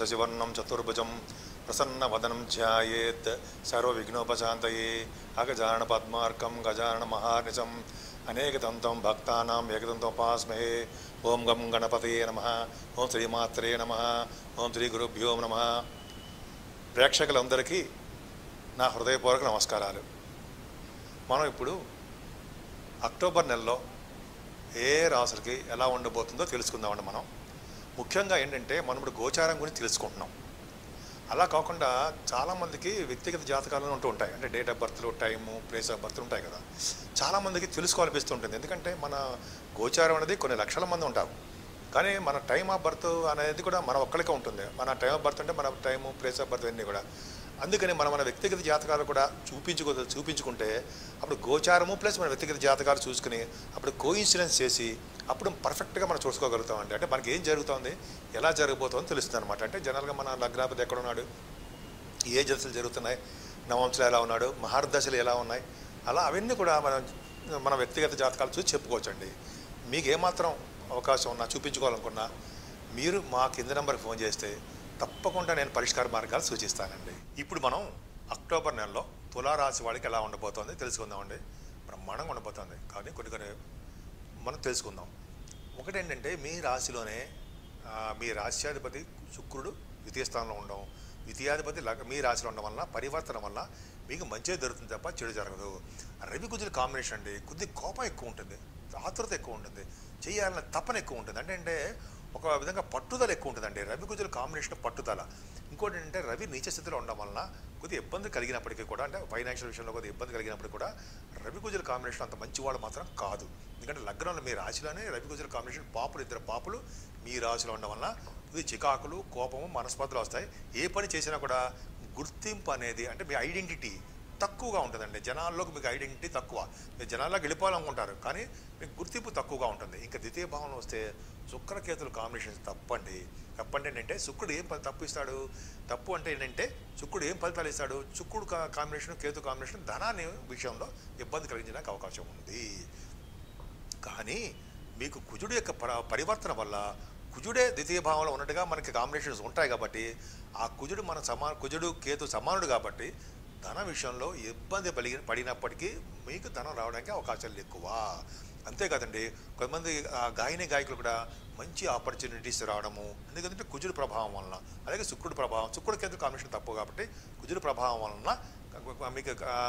శశివర్ణం చతుర్భుజం ప్రసన్నవదనం ధ్యాయేత్ సర్వవిఘ్నోపశాంతయే అగజానన పద్మార్కం గజానన మహార్నిశం అనేకదంతం భక్తానాం ఏకదంతం ఉపాస్మహే ఓం గం గణపతయే నమ ఓం శ్రీమాత్రే నమ ఓం శ్రీ గురుభ్యో నమ ప్రేక్షకులందరికీ నా హృదయపూర్వక నమస్కారాలు మనం ఇప్పుడు అక్టోబర్ నెలలో ఏ రాసులకి ఎలా ఉండబోతుందో తెలుసుకుందామండి మనం ముఖ్యంగా ఏంటంటే మనం ఇప్పుడు గోచారం గురించి తెలుసుకుంటున్నాం అలా కాకుండా చాలామందికి వ్యక్తిగత జాతకాలు ఉంటూ ఉంటాయి అంటే డేట్ ఆఫ్ బర్త్లు టైము ప్లేస్ ఆఫ్ బర్త్ ఉంటాయి కదా చాలామందికి తెలుసుకోవాలనిపిస్తుంటుంది ఎందుకంటే మన గోచారం అనేది కొన్ని లక్షల మంది ఉంటారు కానీ మన టైం ఆఫ్ బర్త్ అనేది కూడా మన ఒక్కరికే ఉంటుంది మన టైం ఆఫ్ బర్త్ అంటే మన టైము ప్లేస్ ఆఫ్ బర్త్ అన్నీ కూడా అందుకని మనం మన వ్యక్తిగత జాతకాలు కూడా చూపించుకో చూపించుకుంటే అప్పుడు గోచారము ప్లస్ మన వ్యక్తిగత జాతకాలు చూసుకుని అప్పుడు కోయిన్సిడెన్స్ చేసి అప్పుడు పర్ఫెక్ట్గా మనం చూసుకోగలుగుతామండి అంటే మనకి ఏం జరుగుతోంది ఎలా జరగబోతుందో తెలుస్తుంది అనమాట అంటే జనరల్గా మన లగ్నాపతి ఎక్కడ ఉన్నాడు ఏ దశలు జరుగుతున్నాయి నవంశలు ఎలా ఉన్నాడు మహార్దశలు ఎలా ఉన్నాయి అలా అవన్నీ కూడా మనం మన వ్యక్తిగత జాతకాలు చూసి చెప్పుకోవచ్చండి మీకు ఏమాత్రం అవకాశం ఉన్నా చూపించుకోవాలనుకున్నా మీరు మా కింద నెంబర్కి ఫోన్ చేస్తే తప్పకుండా నేను పరిష్కార మార్గాలు సూచిస్తానండి ఇప్పుడు మనం అక్టోబర్ నెలలో తులారాశి వాళ్ళకి ఎలా ఉండబోతోంది తెలుసుకుందామండి బ్రహ్మాండంగా ఉండబోతోంది కానీ కొన్ని కొన్ని మనం తెలుసుకుందాం ఒకటేంటంటే మీ రాశిలోనే ఆ, మీ రాశ్యాధిపతి శుక్రుడు ద్వితీయ స్థానంలో ఉండడం ద్వితీయాధిపతి లగ మీ రాశిలో ఉండడం వల్ల పరివర్తన వల్ల మీకు మంచిగా జరుగుతుంది తప్ప చెడు జరగదు రవి కుజుల కాంబినేషన్ అండి కొద్ది కోపం ఎక్కువ ఉంటుంది ఆతురత ఎక్కువ ఉంటుంది చేయాలన్న తపన ఎక్కువ ఉంటుంది అంటే అంటే ఒక విధంగా పట్టుదల ఎక్కువ ఉంటుందండి రవి కుజుల కాంబినేషన్ పట్టుదల ఇంకోటి ఏంటంటే రవి నీచ స్థితిలో ఉండడం వలన కొద్దిగా ఇబ్బంది కలిగినప్పటికీ కూడా అంటే ఫైనాన్షియల్ విషయంలో కొద్దిగా ఇబ్బంది కలిగినప్పటికీ కూడా రవి కుజుల కాంబినేషన్ అంత మంచివాడు మాత్రం కాదు ఎందుకంటే లగ్నంలో మీ రాశిలోనే రవి కుజుల కాంబినేషన్ పాపులు ఇద్దరు పాపులు మీ రాశిలో ఉండడం వలన ఇది చికాకులు కోపము మనస్పర్ధలు వస్తాయి ఏ పని చేసినా కూడా గుర్తింపు అనేది అంటే మీ ఐడెంటిటీ తక్కువగా ఉంటుందండి జనాల్లోకి మీకు ఐడెంటిటీ తక్కువ మీరు జనాల్లోకి వెళ్ళిపోవాలనుకుంటారు కానీ మీకు గుర్తింపు తక్కువగా ఉంటుంది ఇంకా ద్వితీయ భావంలో వస్తే శుక్రకేతుల కాంబినేషన్ తప్పండి తప్పంటే ఏంటంటే శుక్రుడు ఏం ఫలి- తప్పు ఇస్తాడు తప్పు అంటే ఏంటంటే శుక్రుడు ఏం ఫలితాలు ఇస్తాడు శుక్రుడు కా- కాంబినేషన్ కేతు కాంబినేషన్ ధనాన్ని విషయంలో ఇబ్బంది కలిగించడానికి అవకాశం ఉంది కానీ మీకు కుజుడు యొక్క పర- పరివర్తన వల్ల కుజుడే ద్వితీయ భావంలో ఉన్నట్టుగా మనకి కాంబినేషన్స్ ఉంటాయి కాబట్టి ఆ కుజుడు మన సమా కుజుడు కేతు సమానుడు కాబట్టి ధన విషయంలో ఇబ్బంది పడి పడినప్పటికీ మీకు ధనం రావడానికి అవకాశాలు ఎక్కువ అంతేకాదండి కొంతమంది ఆ గాయని గాయకులు కూడా మంచి ఆపర్చునిటీస్ రావడము ఎందుకంటే కుజుడు ప్రభావం వలన అలాగే శుక్రుడు ప్రభావం శుక్రుడు కేతు కాంబినేషన్ తప్పు కాబట్టి కుజుడు ప్రభావం వలన మీకు ఆ,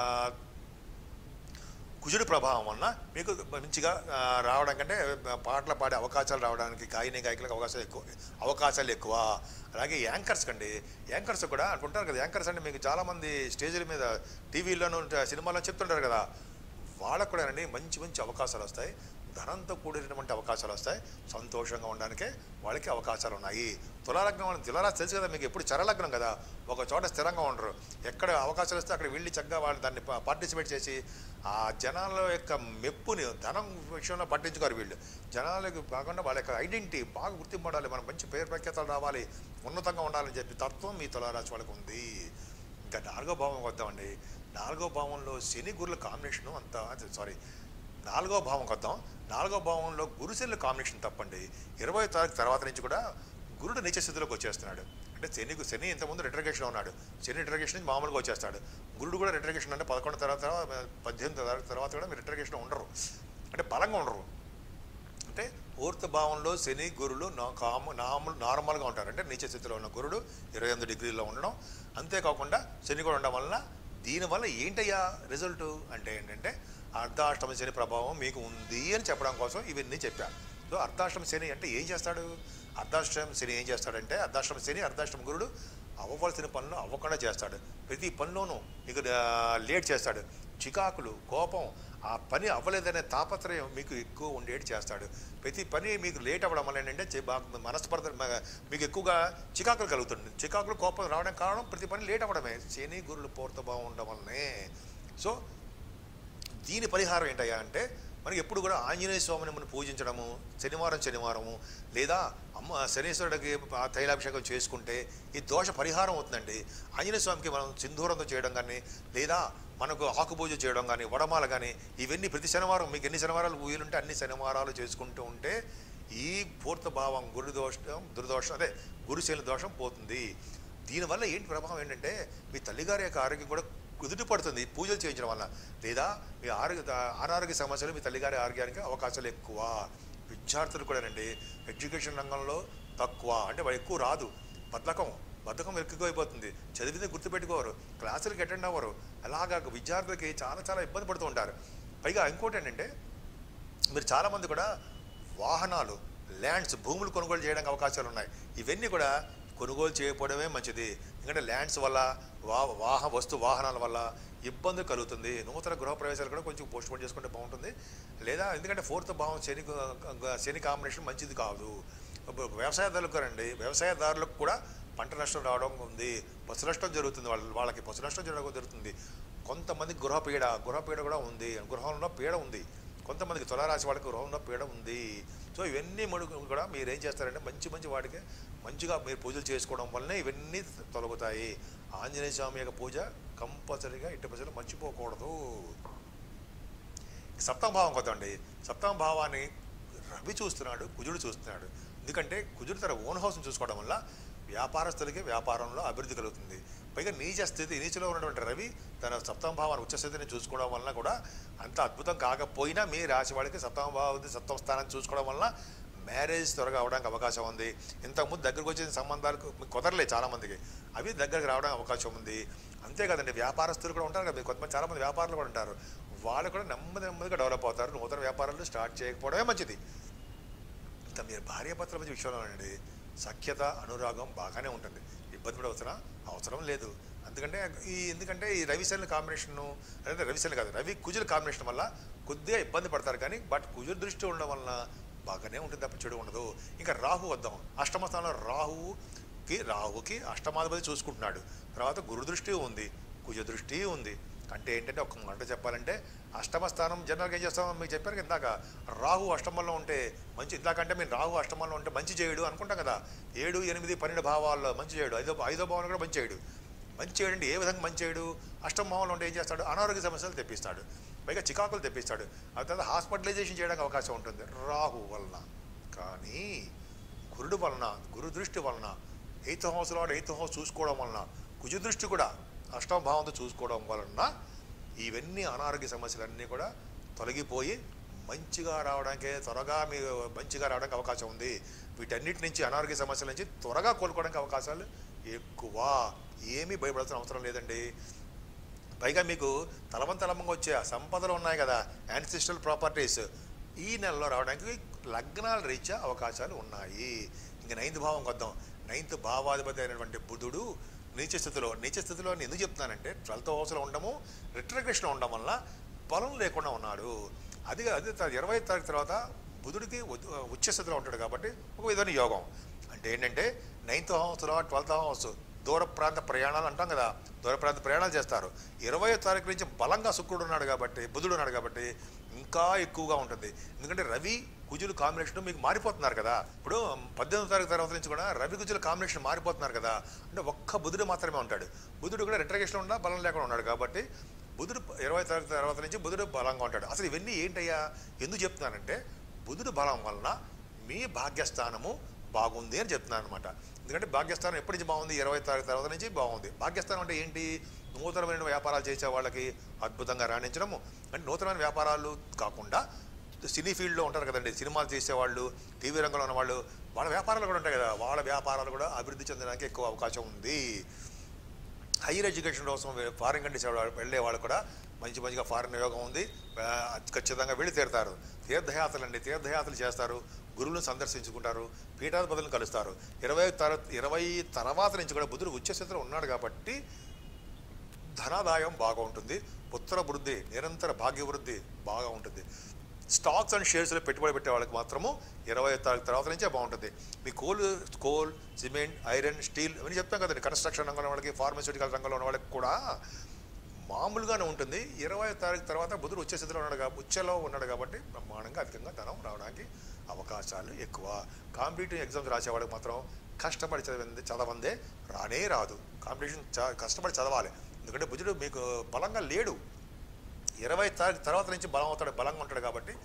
కుజుడి ప్రభావం వలన మీకు మంచిగా ఆ, రావడం కంటే ఆ, పాటలు పాడే అవకాశాలు రావడానికి గాయని గాయకులకు అవకాశాలు ఎక్కువ అవకాశాలు ఎక్కువ అలాగే యాంకర్స్ కండి యాంకర్స్ కూడా అనుకుంటారు కదా యాంకర్స్ అంటే మీకు చాలామంది స్టేజ్ల మీద టీవీలోనూ సినిమాలో చెప్తుంటారు కదా వాళ్ళకు కూడా అండి మంచి మంచి అవకాశాలు వస్తాయి ధనంతో కూడినటువంటి అవకాశాలు వస్తాయి సంతోషంగా ఉండడానికే వాళ్ళకి అవకాశాలు ఉన్నాయి తులాలగ్నం వాళ్ళని తులారాశి తెలుసు కదా మీకు ఎప్పుడు చరలగ్నం కదా ఒక చోట స్థిరంగా ఉండరు ఎక్కడ అవకాశాలు వస్తే అక్కడ వెళ్ళి చక్కగా వాళ్ళు దాన్ని పా- పార్టిసిపేట్ చేసి ఆ జనాల యొక్క మెప్పుని ధనం విషయంలో పట్టించుకోరు వీళ్ళు జనాలకు కాకుండా వాళ్ళ యొక్క ఐడెంటిటీ బాగా గుర్తింపడాలి మనం మంచి పేరు ప్రఖ్యాతలు రావాలి ఉన్నతంగా ఉండాలని చెప్పి తత్వం మీ తులారాశి వాళ్ళకి ఉంది ఇంకా నాలుగో భావం వద్దామండి నాలుగో భావంలో శని గురుల కాంబినేషను అంత సారీ నాలుగో భావం వద్దాం నాలుగో భావంలో గురుశనుల కాంబినేషన్ తప్పండి ఇరవై తారీఖు తర్వాత నుంచి కూడా గురుడు నీచ స్థితిలోకి వచ్చేస్తున్నాడు అంటే శని శని ఇంతకుముందు రిట్రగేషన్ ఉన్నాడు శని రిట్రగేషన్ నుంచి మామూలుగా వచ్చేస్తాడు గురుడు కూడా రిట్రగేషన్ అంటే పదకొండు తర్వాత పద్దెనిమిది తారీఖు తర్వాత కూడా మీరు రిట్రగేషన్ ఉండరు అంటే బలంగా ఉండరు అంటే పూర్త భావంలో శని గురులు నా- కాము నాము నార్మల్గా ఉంటారు అంటే నీచ స్థితిలో ఉన్న గురుడు ఇరవై ఎనిమిది డిగ్రీలో ఉండడం అంతేకాకుండా శని కూడా ఉండడం వలన దీనివల్ల ఏంటయ్యా రిజల్ట్ అంటే ఏంటంటే అర్ధాష్టమ శని ప్రభావం మీకు ఉంది అని చెప్పడం కోసం ఇవన్నీ చెప్పాను సో అర్ధాష్టమ శని అంటే ఏం చేస్తాడు అర్ధాష్టమ శని ఏం చేస్తాడంటే అర్ధాష్టమ శని అర్ధాష్టమ గురుడు అవ్వవలసిన పనులు అవ్వకుండా చేస్తాడు ప్రతి పనిలోనూ మీకు ఆ, లేట్ చేస్తాడు చికాకులు కోపం ఆ పని అవ్వలేదనే తాపత్రయం మీకు ఎక్కువ ఉండేటి చేస్తాడు ప్రతి పని మీకు లేట్ అవ్వడం వల్ల ఏంటంటే చి- బాగా మనస్పర్ధ మ- మీకు ఎక్కువగా చికాకులు కలుగుతుంది చికాకులు కోపం రావడం కారణం ప్రతి పని లేట్ అవ్వడమే శని గురులు పూర్త బాగుండడం వల్లనే సో దీని పరిహారం ఏంటయ్యా అంటే మనకి ఎప్పుడు కూడా ఆంజనేయ స్వామిని మనం పూజించడము శనివారం శనివారము లేదా అమ్మ శనీశ్వరుడికి ఆ తైలాభిషేకం చేసుకుంటే ఈ దోష పరిహారం అవుతుందండి ఆంజనేయ స్వామికి మనం సింధూరంతో చేయడం కానీ లేదా మనకు ఆకుపూజ చేయడం కానీ వడమాల కానీ ఇవన్నీ ప్రతి శనివారం మీకు ఎన్ని శనివారాలు వీలుంటే అన్ని శనివారాలు చేసుకుంటూ ఉంటే ఈ పూర్త భావం గురు దోషం దుర్దోషం అదే గురుశైలి దోషం పోతుంది దీనివల్ల ఏంటి ప్రభావం ఏంటంటే మీ తల్లిగారి యొక్క ఆరోగ్యం కూడా కుదుట పడుతుంది పూజలు చేయించడం వల్ల లేదా మీ ఆరోగ్య అనారోగ్య సమస్యలు మీ తల్లిగారి ఆరోగ్యానికి అవకాశాలు ఎక్కువ విద్యార్థులు కూడానండి ఎడ్యుకేషన్ రంగంలో తక్కువ అంటే వాడు ఎక్కువ రాదు బద్ధకం బద్ధకం ఎక్కువైపోతుంది చదివితే గుర్తుపెట్టుకోరు క్లాసులకి అటెండ్ అవ్వరు అలాగా విద్యార్థులకి చాలా చాలా ఇబ్బంది పడుతూ ఉంటారు పైగా ఇంకోటి ఏంటంటే మీరు చాలామంది కూడా వాహనాలు ల్యాండ్స్ భూములు కొనుగోలు చేయడానికి అవకాశాలు ఉన్నాయి ఇవన్నీ కూడా కొనుగోలు చేయకపోవడమే మంచిది ఎందుకంటే ల్యాండ్స్ వల్ల వా వాహ వస్తు వాహనాల వల్ల ఇబ్బంది కలుగుతుంది నూతన గృహ ప్రవేశాలు కూడా కొంచెం పోస్ట్ పోన్ చేసుకుంటే బాగుంటుంది లేదా ఎందుకంటే ఫోర్త్ భావం శని శని కాంబినేషన్ మంచిది కాదు ఇప్పుడు వ్యవసాయదారులకు రండి వ్యవసాయదారులకు కూడా పంట నష్టం రావడం ఉంది పశు నష్టం జరుగుతుంది వాళ్ళ వాళ్ళకి పశు నష్టం జరగడం జరుగుతుంది కొంతమంది గృహపీడ గృహపీడ కూడా ఉంది గృహంలో పీడ ఉంది కొంతమందికి తులారాశి వాళ్ళకి గృహంలో పీడ ఉంది సో ఇవన్నీ మడుగు కూడా మీరు ఏం చేస్తారంటే మంచి మంచి వాటికి మంచిగా మీరు పూజలు చేసుకోవడం వల్లనే ఇవన్నీ తొలగుతాయి ఆంజనేయ స్వామి యొక్క పూజ కంపల్సరీగా ఇట్టి ప్రజలు మర్చిపోకూడదు సప్తమ భావం కొద్దండి సప్తమ భావాన్ని రవి చూస్తున్నాడు కుజుడు చూస్తున్నాడు ఎందుకంటే కుజుడు తన ఓన్ హౌస్ని చూసుకోవడం వల్ల వ్యాపారస్తులకి వ్యాపారంలో అభివృద్ధి కలుగుతుంది పైగా నీచ స్థితి నీచలో ఉన్నటువంటి రవి తన సప్తమ భావాన్ని ఉచ్చ స్థితిని చూసుకోవడం వలన కూడా అంత అద్భుతం కాకపోయినా మీ రాశి వాళ్ళకి సప్తమ భావం సప్తమ స్థానాన్ని చూసుకోవడం వలన మ్యారేజ్ త్వరగా అవడానికి అవకాశం ఉంది ఇంతకుముందు దగ్గరకు వచ్చిన సంబంధాలకు మీకు కుదరలే చాలామందికి అవి దగ్గరకు రావడానికి అవకాశం ఉంది అంతేకాదండి వ్యాపారస్తులు కూడా ఉంటారు కదా మీరు కొంతమంది చాలామంది వ్యాపారులు కూడా ఉంటారు వాళ్ళు కూడా నెమ్మది నెమ్మదిగా డెవలప్ అవుతారు నూతన వ్యాపారాలు స్టార్ట్ చేయకపోవడమే మంచిది ఇంకా మీరు భార్యాభర్తల మధ్య విషయంలో అండి సఖ్యత అనురాగం బాగానే ఉంటుంది ఇబ్బంది కూడా అవసరం అవసరం లేదు ఎందుకంటే ఈ ఎందుకంటే ఈ రవిశైలి కాంబినేషను అంటే రవిశైలి కాదు రవి కుజుల కాంబినేషన్ వల్ల కొద్దిగా ఇబ్బంది పడతారు కానీ బట్ కుజుల దృష్టి ఉండడం వలన బాగానే ఉంటుంది తప్ప చెడు ఉండదు ఇంకా రాహు వద్దాం అష్టమ స్థానంలో రాహువుకి రాహుకి అష్టమాధిపతి చూసుకుంటున్నాడు తర్వాత గురు దృష్టి ఉంది కుజ దృష్టి ఉంది అంటే ఏంటంటే ఒక మాట చెప్పాలంటే అష్టమ స్థానం జనరల్గా ఏం చేస్తాం మీకు చెప్పారు కదా ఇందాక రాహు అష్టమంలో ఉంటే మంచి ఇందాకంటే మేము రాహు అష్టమంలో ఉంటే మంచి చేయడు అనుకుంటాం కదా ఏడు ఎనిమిది పన్నెండు భావాల్లో మంచి చేయడు ఐదో ఐదో భావంలో కూడా మంచి చేయడు మంచి చేయడు అంటే ఏ విధంగా మంచి చేయడు అష్టమ భావంలో ఉంటే ఏం చేస్తాడు అనారోగ్య సమస్యలు తెప్పిస్తాడు పైగా చికాకులు తెప్పిస్తాడు ఆ తర్వాత హాస్పిటలైజేషన్ చేయడానికి అవకాశం ఉంటుంది రాహు వలన కానీ గురుడు వలన గురు దృష్టి వలన ఎయిత్ హౌస్లో ఎయిత్ హౌస్ చూసుకోవడం వలన కుజ దృష్టి కూడా అష్టమ భావంతో చూసుకోవడం వలన ఇవన్నీ అనారోగ్య సమస్యలన్నీ కూడా తొలగిపోయి మంచిగా రావడానికి త్వరగా మీరు మంచిగా రావడానికి అవకాశం ఉంది వీటన్నిటి నుంచి అనారోగ్య సమస్యల నుంచి త్వరగా కోలుకోవడానికి అవకాశాలు ఎక్కువ ఏమీ భయపడాల్సిన అవసరం లేదండి పైగా మీకు తలవంతలమంగా వచ్చే ఆ సంపదలు ఉన్నాయి కదా యాన్సిస్టల్ ప్రాపర్టీస్ ఈ నెలలో రావడానికి లగ్నాల రీత్యా అవకాశాలు ఉన్నాయి ఇంక నైన్త్ భావం వద్దాం నైన్త్ భావాధిపతి అయినటువంటి బుధుడు నీచ స్థితిలో నీచ స్థితిలో నేను ఎందుకు చెప్తున్నానంటే ట్వెల్త్ హౌస్లో ఉండము రిట్రగ్రేషన్ ఉండడం వల్ల బలం లేకుండా ఉన్నాడు అది అది త- ఇరవై తారీఖు తర్వాత బుధుడికి ఉ- ఉచ్చ స్థితిలో ఉంటాడు కాబట్టి ఒక విధమైన యోగం అంటే ఏంటంటే నైన్త్ హౌస్లో ట్వెల్త్ హౌస్ దూర ప్రాంత ప్రయాణాలు అంటాం కదా దూర ప్రాంత ప్రయాణాలు చేస్తారు ఇరవై తారీఖు నుంచి బలంగా శుక్రుడు ఉన్నాడు కాబట్టి బుధుడు ఉన్నాడు కాబట్టి ఇంకా ఎక్కువగా ఉంటుంది ఎందుకంటే రవి కుజులు కాంబినేషన్ మీకు మారిపోతున్నారు కదా ఇప్పుడు పద్దెనిమిది తారీఖు తర్వాత నుంచి కూడా రవి కుజుల కాంబినేషన్ మారిపోతున్నారు కదా అంటే ఒక్క బుధుడు మాత్రమే ఉంటాడు బుధుడు కూడా రిట్రగేషన్ ఉన్నా బలం లేకుండా ఉన్నాడు కాబట్టి బుధుడు ఇరవై తారీఖు తర్వాత నుంచి బుధుడు బలంగా ఉంటాడు అసలు ఇవన్నీ ఏంటయ్యా ఎందుకు చెప్తున్నానంటే బుధుడు బలం వలన మీ భాగ్యస్థానము బాగుంది అని చెప్తున్నాను అనమాట ఎందుకంటే భాగ్యస్థానం ఎప్పటి నుంచి బాగుంది ఇరవై తారీఖు తర్వాత నుంచి బాగుంది భాగ్యస్థానం అంటే ఏంటి నూతనమైన వ్యాపారాలు చేసే వాళ్ళకి అద్భుతంగా రాణించడము అంటే నూతనమైన వ్యాపారాలు కాకుండా సినీ ఫీల్డ్లో ఉంటారు కదండి సినిమాలు చేసేవాళ్ళు టీవీ రంగంలో ఉన్న వాళ్ళు వాళ్ళ వ్యాపారాలు కూడా ఉంటాయి కదా వాళ్ళ వ్యాపారాలు కూడా అభివృద్ధి చెందడానికి ఎక్కువ అవకాశం ఉంది హైయర్ ఎడ్యుకేషన్ కోసం ఫారిన్ కంట్రీస్ వెళ్ళే వాళ్ళు కూడా మంచి మంచిగా ఫారిన్ యోగం ఉంది ఆ, ఖచ్చితంగా వెళ్ళి తీరుతారు తీర్థయాత్రలు అండి తీర్థయాత్రలు చేస్తారు గురువులను సందర్శించుకుంటారు పీఠాధిపతులను కలుస్తారు ఇరవై తర ఇరవై తర్వాత నుంచి కూడా బుధుడు ఉచ్చస్థితిలో ఉన్నాడు కాబట్టి ధనాదాయం బాగా ఉంటుంది పుత్ర వృద్ధి నిరంతర భాగ్య వృద్ధి బాగా ఉంటుంది స్టాక్స్ అండ్ షేర్స్లో పెట్టుబడి పెట్టే వాళ్ళకి మాత్రము ఇరవై తారీఖు తర్వాత నుంచే బాగుంటుంది మీ coal coal cement iron steel ఇవన్నీ చెప్తాం కదండి కన్స్ట్రక్షన్ రంగంలో ఉన్న వాళ్ళకి ఫార్మస్యూటికల్ రంగంలో ఉన్న వాళ్ళకి కూడా మామూలుగానే ఉంటుంది ఇరవై తారీఖు తర్వాత బుధుడు ఉచ్చ స్థితిలో ఉన్నాడు కాబట్టి ఉచ్చలో ఉన్నాడు కాబట్టి బ్రహ్మాండంగా అధికంగా ధనం రావడానికి అవకాశాలు ఎక్కువ కాంపిటేటివ్ ఎగ్జామ్స్ రాసే వాళ్ళకి మాత్రం కష్టపడి చదివింది చదవందే రానే రాదు కాంపిటీషన్ చ కష్టపడి చదవాలి ఎందుకంటే బుధుడు మీకు బలంగా లేడు ఇరవై తారీఖు తర్వాత నుంచి బలం అవుతాడు బలంగా ఉంటాడు కాబట్టి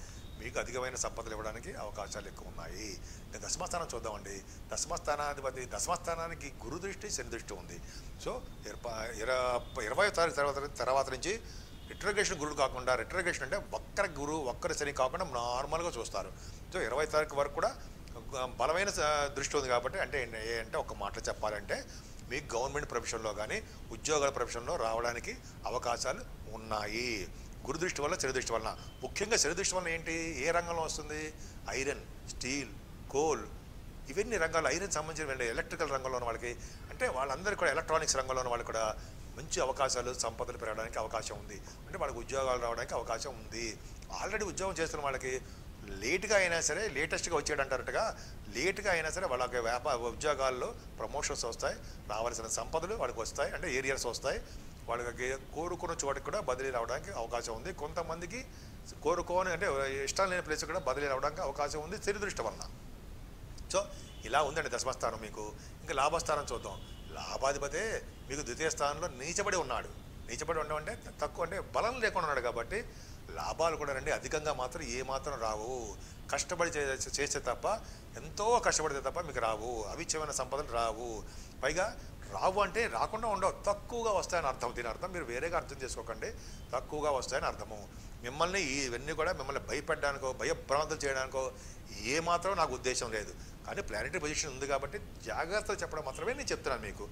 మీకు అధికమైన సంపదలు ఇవ్వడానికి అవకాశాలు ఎక్కువ ఉన్నాయి ఇంకా దశమస్థానం చూద్దామండి దశమస్థానాధిపతి దశమస్థానానికి గురు దృష్టి శని దృష్టి ఉంది సో ఇరప- ఇర- ఇరవై తారీఖు తర్వాత తర్వాత నుంచి రిట్రగేషన్ గురుడు కాకుండా రిట్రగేషన్ అంటే ఒక్కరి గురు ఒక్కరి శని కాకుండా నార్మల్గా చూస్తారు సో ఇరవై తారీఖు వరకు కూడా గ- బలమైన స- దృష్టి ఉంది కాబట్టి అంటే ఏ- ఏ అంటే ఒక మాట చెప్పాలంటే మీకు గవర్నమెంట్ ప్రొఫెషన్లో కానీ ఉద్యోగాల ప్రొఫెషన్లో రావడానికి అవకాశాలు ఉన్నాయి గురు దృష్టి వల్ల శని దృష్టి వలన ముఖ్యంగా శని దృష్టి వలన ఏంటి ఏ రంగంలో వస్తుంది ఐరన్ స్టీల్ కోల్ ఇవన్నీ రంగాలు ఐరన్ సంబంధించిన ఎలక్ట్రికల్ రంగంలో ఉన్న వాళ్ళకి అంటే వాళ్ళందరికీ కూడా ఎలక్ట్రానిక్స్ రంగంలో ఉన్న వాళ్ళకి కూడా మంచి అవకాశాలు సంపదలు పెరగడానికి అవకాశం ఉంది అంటే వాళ్ళకి ఉద్యోగాలు రావడానికి అవకాశం ఉంది ఆల్రెడీ ఉద్యోగం చేస్తున్న వాళ్ళకి లేట్గా అయినా సరే లేటెస్ట్గా వచ్చేటంటారటగా లేట్గా అయినా సరే వాళ్ళకి వ్యాపార ఉద్యోగాల్లో ప్రమోషన్స్ వస్తాయి రావాల్సిన సంపదలు వాళ్ళకి వస్తాయి అంటే ఏరియాస్ వస్తాయి వాళ్ళకి కోరుకున్న చోటికి కూడా బదిలీ రావడానికి అవకాశం ఉంది కొంతమందికి కోరుకోని అంటే ఇష్టం లేని ప్లేస్ కూడా బదిలీ రావడానికి అవకాశం ఉంది శని దృష్టి వలన సో ఇలా ఉందండి దశమస్థానం మీకు ఇంకా లాభస్థానం చూద్దాం లాభాధిపతే మీకు ద్వితీయ స్థానంలో నీచబడి ఉన్నాడు నీచబడి ఉండడం అంటే తక్కువ అంటే బలం లేకుండా ఉన్నాడు కాబట్టి లాభాలు కూడా రండి అధికంగా మాత్రం ఏ మాత్రం రావు కష్టపడి చే- చేస్తే తప్ప ఎంతో కష్టపడితే తప్ప మీకు రావు అవిచ్యమైన సంపదలు రావు పైగా రావు అంటే రాకుండా ఉండవు తక్కువగా వస్తాయని అర్థం దీని అర్థం మీరు వేరేగా అర్థం చేసుకోకండి తక్కువగా వస్తాయని అర్థము మిమ్మల్ని ఈ- ఇవన్నీ కూడా మిమ్మల్ని భయపెట్టడానికో భయభ్రాంతులు చేయడానికో ఏ మాత్రం నాకు ఉద్దేశం లేదు కానీ ప్లానెటరీ పొజిషన్ ఉంది కాబట్టి జాగ్రత్తలు చెప్పడం మాత్రమే నేను చెప్తున్నాను మీకు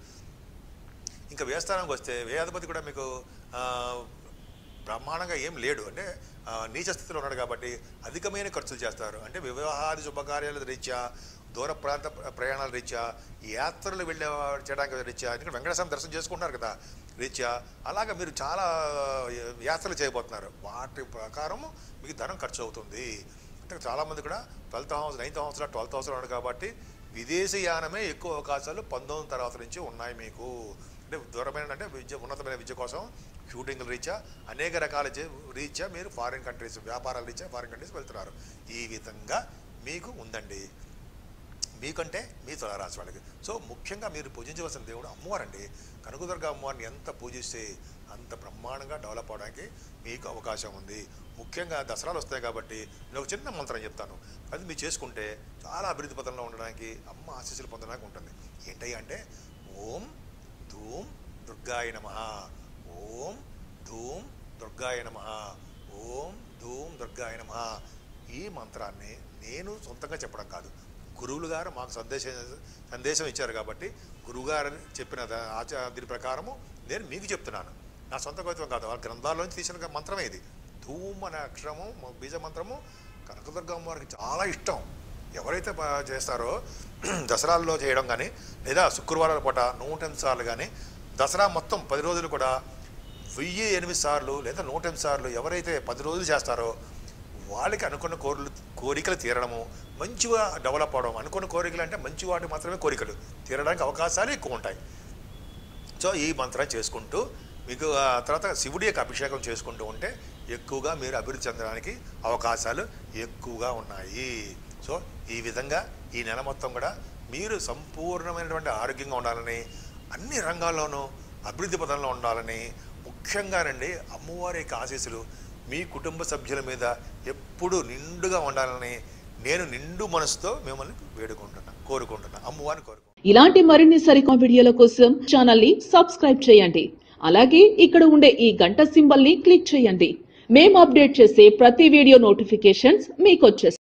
ఇంకా వ్యయస్థానానికి వస్తే వ్యయాధిపతి కూడా మీకు ఆ, బ్రహ్మాండంగా ఏం లేడు అంటే ఆ, నీచ స్థితిలో ఉన్నాడు కాబట్టి అధికమైన ఖర్చులు చేస్తారు అంటే వివాహాది శుభకార్యాల రీత్యా దూర ప్రాంత ప్ర- ప్రయాణాల రీత్యా యాత్రలు వెళ్ళే చేయడానికి రీత్యా ఎందుకంటే వెంకటేశ్వరం దర్శనం చేసుకుంటున్నారు కదా రీత్యా అలాగే మీరు చాలా యాత్రలు చేయబోతున్నారు వాటి ప్రకారం మీకు ధనం ఖర్చు అవుతుంది అంటే చాలామంది కూడా ట్వెల్త్ హౌస్ నైన్త్ హౌస్లో ట్వెల్త్ హౌస్లో ఉన్నాడు కాబట్టి విదేశీ యానమే ఎక్కువ అవకాశాలు పంతొమ్మిది తర్వాత నుంచి ఉన్నాయి మీకు అంటే దూరమైన అంటే విద్య ఉన్నతమైన విద్య కోసం షూటింగ్ల రీత్యా అనేక రకాల జే- రీత్యా మీరు ఫారిన్ కంట్రీస్ వ్యాపారాల రీత్యా ఫారిన్ కంట్రీస్ వెళ్తున్నారు ఈ విధంగా మీకు ఉందండి మీకంటే మీ తులారాశి వాళ్ళకి సో ముఖ్యంగా మీరు పూజించవలసిన దేవుడు అమ్మవారండి కనకదుర్గ అమ్మవారిని ఎంత పూజిస్తే అంత బ్రహ్మాండంగా డెవలప్ అవడానికి మీకు అవకాశం ఉంది ముఖ్యంగా దసరాలు వస్తాయి కాబట్టి నేను ఒక చిన్న మంత్రం చెప్తాను అది మీరు చేసుకుంటే చాలా అభివృద్ధి పథంలో ఉండడానికి అమ్మ ఆశీస్సులు పొందడానికి ఉంటుంది ఏంటయ్యా అంటే ఓం ధూమ్ దుర్గాయ నమ ఓం ధూమ్ దుర్గాయ నమ ఓం ధూమ్ దుర్గాయ నమ ఈ మంత్రాన్ని నేను సొంతంగా చెప్పడం కాదు గురువులు గారు మాకు సందేశం సందేశం ఇచ్చారు కాబట్టి గురువుగారు చెప్పిన దా- ఆచా దీని ప్రకారము నేను మీకు చెప్తున్నాను నా సొంత కవిత్వం కాదు వాళ్ళ గ్రంథాల్లోంచి తీసిన మంత్రమే ఇది ధూమ్ అనే అక్షరము మ- బీజ మంత్రము కనకదుర్గమ్మ వారికి చాలా ఇష్టం ఎవరైతే బా- చేస్తారో దసరాల్లో చేయడం కానీ లేదా శుక్రవారాల పూట నూట ఎనిమిది సార్లు కానీ దసరా మొత్తం పది రోజులు కూడా వెయ్యి ఎనిమిది సార్లు లేదా నూట ఎనిమిది సార్లు ఎవరైతే పది రోజులు చేస్తారో వాళ్ళకి అనుకున్న కోరికలు కోరికలు తీరడము మంచిగా డెవలప్ అవడం అనుకున్న కోరికలు అంటే మంచి వాటి మాత్రమే కోరికలు తీరడానికి అవకాశాలు ఎక్కువ ఉంటాయి సో ఈ మంత్రం చేసుకుంటూ మీకు ఆ తర్వాత శివుడి యొక్క అభిషేకం చేసుకుంటూ ఉంటే ఎక్కువగా మీరు అభివృద్ధి చెందడానికి అవకాశాలు ఎక్కువగా ఉన్నాయి సో ఈ విధంగా ఈ నెల మొత్తం కూడా మీరు సంపూర్ణమైనటువంటి ఆరోగ్యంగా ఉండాలని అన్ని రంగాల్లోనూ అభివృద్ధి పదంలో ఉండాలని ముఖ్యంగానండి అమ్మవారి యొక్క ఆశీస్సులు మీ కుటుంబ సభ్యుల మీద ఎప్పుడు నిండుగా ఉండాలని నేను నిండు మనసుతో మిమ్మల్ని వేడుకుంటున్నా కోరుకుంటున్నా అమ్మవారిని కోరుకుంటున్నా ఇలాంటి మరిన్ని సరికొత్త వీడియోల కోసం ఛానల్ ని సబ్స్క్రైబ్ చేయండి అలాగే ఇక్కడ ఉండే ఈ గంట సింబల్ ని క్లిక్ చేయండి మేము అప్డేట్ చేసే ప్రతి వీడియో నోటిఫికేషన్స్ మీకు వచ్చేస్తాయి